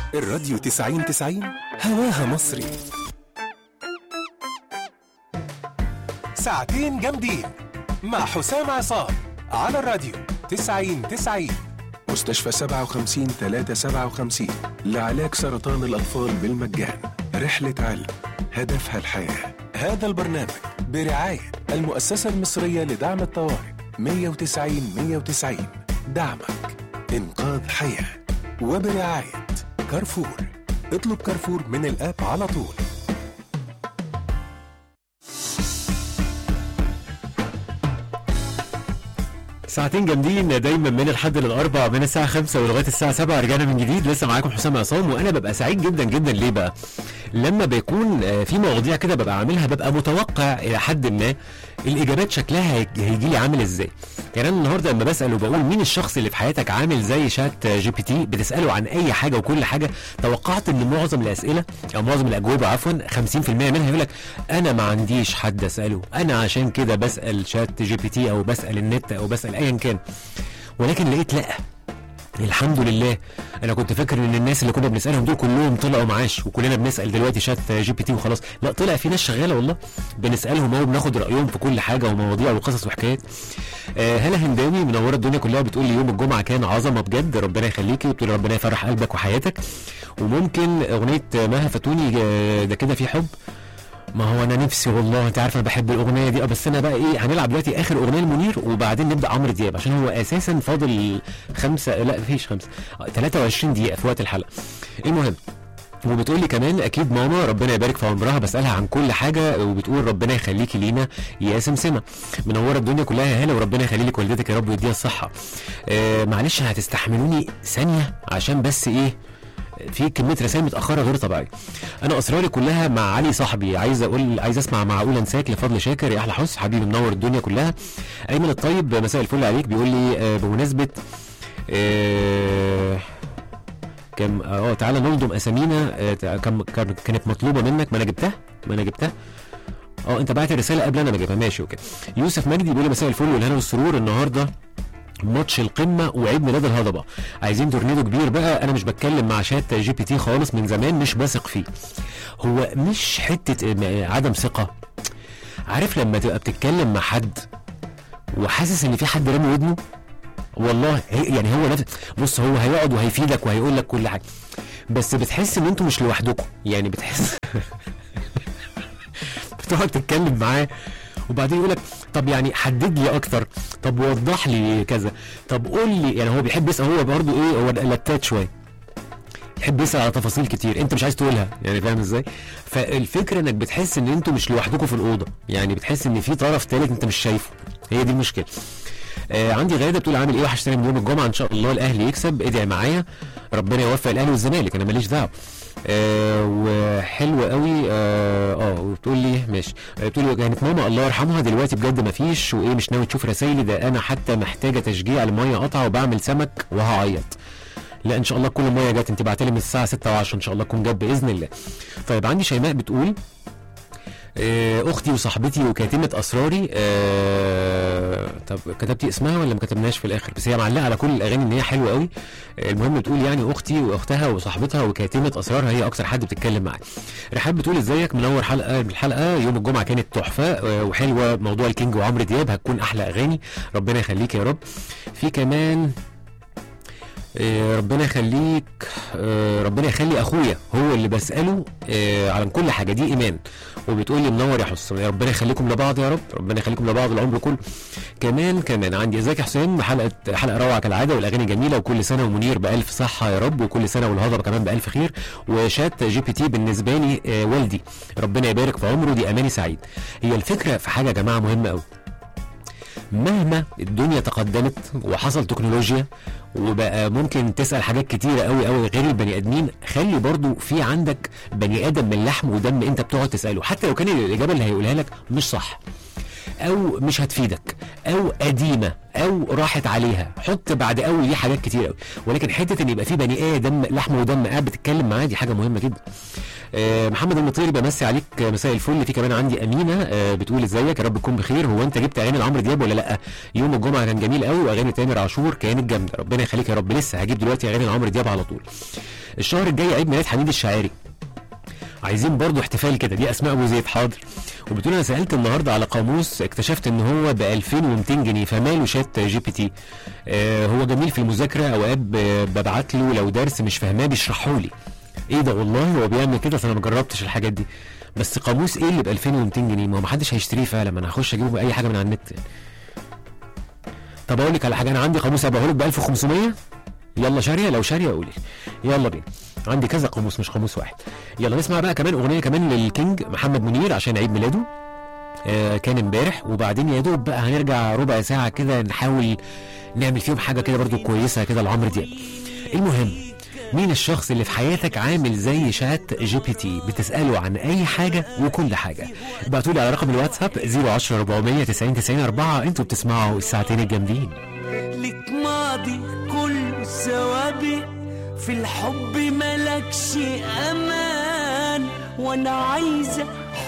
الراديو 90 90 هواها مصري ساعتين جامدين مع حسام عصام على الراديو 90 90 مستشفى 57 357 لعلاج سرطان الأطفال بالمجان رحلة علم هدفها الحياة هذا البرنامج برعاية المؤسسة المصرية لدعم الطوارئ 190 190 دعمك إنقاذ حياة وبرعاية كارفور اطلب كارفور من الآب على طول ساعتين جامدين دايما من الحد للاربع من الساعه 5 ولغايه الساعه 7 رجعنا من جديد لسه معاكم حسام عصام وانا ببقى سعيد جدا جدا ليه بقى لما بيكون آه، في مواضيع كده ببقى عاملها ببقى متوقع الى حد ما الاجابات شكلها هيجي لي عامل ازاي يعني انا النهارده لما بسال وبقول مين الشخص اللي في حياتك عامل زي شات جي بي تي بتساله عن اي حاجه وكل حاجه توقعت ان معظم الاسئله او معظم الاجوبه عفوا 50% منها يقول لك انا ما عنديش حد اساله انا عشان كده بسال شات جي بي تي او بسال النت او بسال ايا كان ولكن لقيت لا الحمد لله انا كنت فاكر ان الناس اللي كنا بنسالهم دول كلهم طلعوا معاش وكلنا بنسال دلوقتي شات جي بي تي وخلاص لا طلع في ناس شغاله والله بنسالهم اهو بناخد رايهم في كل حاجه ومواضيع وقصص وحكايات آه هلا هنداوي منوره الدنيا كلها بتقول لي يوم الجمعه كان عظمه بجد ربنا يخليكي وبتقول ربنا يفرح قلبك وحياتك وممكن اغنيه مها فاتوني آه، ده كده في حب ما هو انا نفسي والله انت عارف انا بحب الاغنيه دي اه بس انا بقى ايه هنلعب دلوقتي اخر اغنيه لمنير وبعدين نبدا عمرو دياب عشان هو اساسا فاضل خمسه لا مفيش خمسه آه، 23 دقيقه في وقت الحلقه المهم وبتقول لي كمان اكيد ماما ربنا يبارك في عمرها بسالها عن كل حاجه وبتقول ربنا يخليكي لينا يا سمسمه منوره الدنيا كلها يا هلا وربنا يخلي لك والدتك يا رب ويديها الصحه آه معلش هتستحملوني ثانيه عشان بس ايه في كميه رسائل متاخره غير طبيعيه انا اسراري كلها مع علي صاحبي عايز اقول عايز اسمع معقول انساك لفضل شاكر يا احلى حس حبيبي منور الدنيا كلها ايمن الطيب مساء الفل عليك بيقول لي آه بمناسبه آه كم اه تعالى نلضم اسامينا آه تع- كم كان- كانت مطلوبه منك ما انا جبتها ما انا جبتها اه انت بعت الرساله قبل انا ما اجيبها ماشي اوكي يوسف مجدي بيقول لي مساء الفل والهنا والسرور النهارده ماتش القمه وعيد ميلاد الهضبه عايزين تورنيدو كبير بقى انا مش بتكلم مع شات جي بي تي خالص من زمان مش بثق فيه هو مش حته آه، عدم ثقه عارف لما تبقى بتتكلم مع حد وحاسس ان في حد رامي ودنه والله هي يعني هو نفس بص هو هيقعد وهيفيدك وهيقول لك كل حاجه بس بتحس ان انتوا مش لوحدكم يعني بتحس بتقعد تتكلم معاه وبعدين يقول لك طب يعني حدد لي اكتر طب وضح لي كذا طب قول لي يعني هو بيحب يسال هو برضه ايه هو لتات شويه يحب يسال على تفاصيل كتير انت مش عايز تقولها يعني فاهم ازاي فالفكره انك بتحس ان انتوا مش لوحدكم في الاوضه يعني بتحس ان في طرف ثالث انت مش شايفه هي دي المشكله آه عندي غاده بتقول عامل ايه وحشتني من يوم الجمعه ان شاء الله الاهلي يكسب ادعي معايا ربنا يوفق الاهلي والزمالك انا ماليش دعوه آه وحلو قوي اه, آه وبتقول لي ماشي آه بتقول لي كانت ماما الله يرحمها دلوقتي بجد ما فيش وايه مش ناوي تشوف رسايلي ده انا حتى محتاجه تشجيع الميه قطعه وبعمل سمك وهعيط لا ان شاء الله كل الميه جت انت بعتلي من الساعه 6 و10 ان شاء الله تكون جت باذن الله طيب عندي شيماء بتقول آه، اختي وصاحبتي وكاتمه اسراري آه، طب كتبتي اسمها ولا ما كتبناش في الاخر بس هي معلقه على كل الاغاني ان هي حلوه قوي آه، المهم بتقول يعني اختي واختها وصاحبتها وكاتمه اسرارها هي اكثر حد بتتكلم معاه رحاب بتقول ازيك منور حلقه بالحلقه يوم الجمعه كانت تحفه آه، وحلوه موضوع الكينج وعمرو دياب هتكون احلى اغاني ربنا يخليك يا رب في كمان آه، ربنا يخليك آه، ربنا يخلي اخويا هو اللي بساله آه، على كل حاجه دي ايمان وبتقول لي منور يا حسام يا ربنا يخليكم لبعض يا رب ربنا يخليكم لبعض العمر كله كمان كمان عندي ازيك يا حسام حلقه حلقه روعه كالعاده والاغاني جميله وكل سنه ومنير بالف صحه يا رب وكل سنه والهضبه كمان بالف خير وشات جي بي تي بالنسبه لي آه، والدي ربنا يبارك في عمره دي اماني سعيد هي الفكره في حاجه يا جماعه مهمه قوي مهما الدنيا تقدمت وحصل تكنولوجيا وبقى ممكن تسال حاجات كتيره قوي قوي غير البني ادمين خلي برضو في عندك بني ادم من لحم ودم انت بتقعد تساله حتى لو كان الاجابه اللي هيقولها لك مش صح او مش هتفيدك او قديمه او راحت عليها حط بعد اول دي حاجات كتير قوي ولكن حته ان يبقى في بني ادم لحم ودم قاعد بتتكلم معاه دي حاجه مهمه جدا آه، محمد المطيري بمسي عليك آه، مساء الفل في كمان عندي امينه آه، بتقول ازيك يا رب تكون بخير هو انت جبت اغاني لعمرو دياب ولا لا يوم الجمعه كان جميل قوي واغاني تامر عاشور كانت جامده ربنا يخليك يا رب لسه هجيب دلوقتي اغاني لعمرو دياب على طول الشهر الجاي عيد ميلاد حميد الشاعري عايزين برضو احتفال كده دي اسماء ابو زيد حاضر وبتقول انا سالت النهارده على قاموس اكتشفت ان هو ب 2200 جنيه فماله شات جي بي تي آه هو جميل في المذاكره اوقات ب- ببعت له لو درس مش فاهماه بيشرحه لي ايه ده والله هو بيعمل كده فانا ما جربتش الحاجات دي بس قاموس ايه اللي ب 2200 جنيه ما هو محدش هيشتريه فعلا ما انا هخش اجيبه باي حاجه من على النت يعني. طب اقول لك على حاجه انا عندي قاموس هبقى لك ب 1500 يلا شاريه لو شاريه قولي لي. يلا بينا عندي كذا قاموس مش قاموس واحد يلا نسمع بقى كمان اغنيه كمان للكينج محمد منير عشان عيد ميلاده آه كان امبارح وبعدين يا دوب بقى هنرجع ربع ساعه كده نحاول نعمل فيهم حاجه كده برضو كويسه كده لعمرو دياب المهم مين الشخص اللي في حياتك عامل زي شات جي بي تي بتساله عن اي حاجه وكل حاجه ابعتوا لي على رقم الواتساب 010 400 90 90 4 انتوا بتسمعوا الساعتين الجامدين لك ماضي كل سوابق في الحب ملكش امان وانا عايزه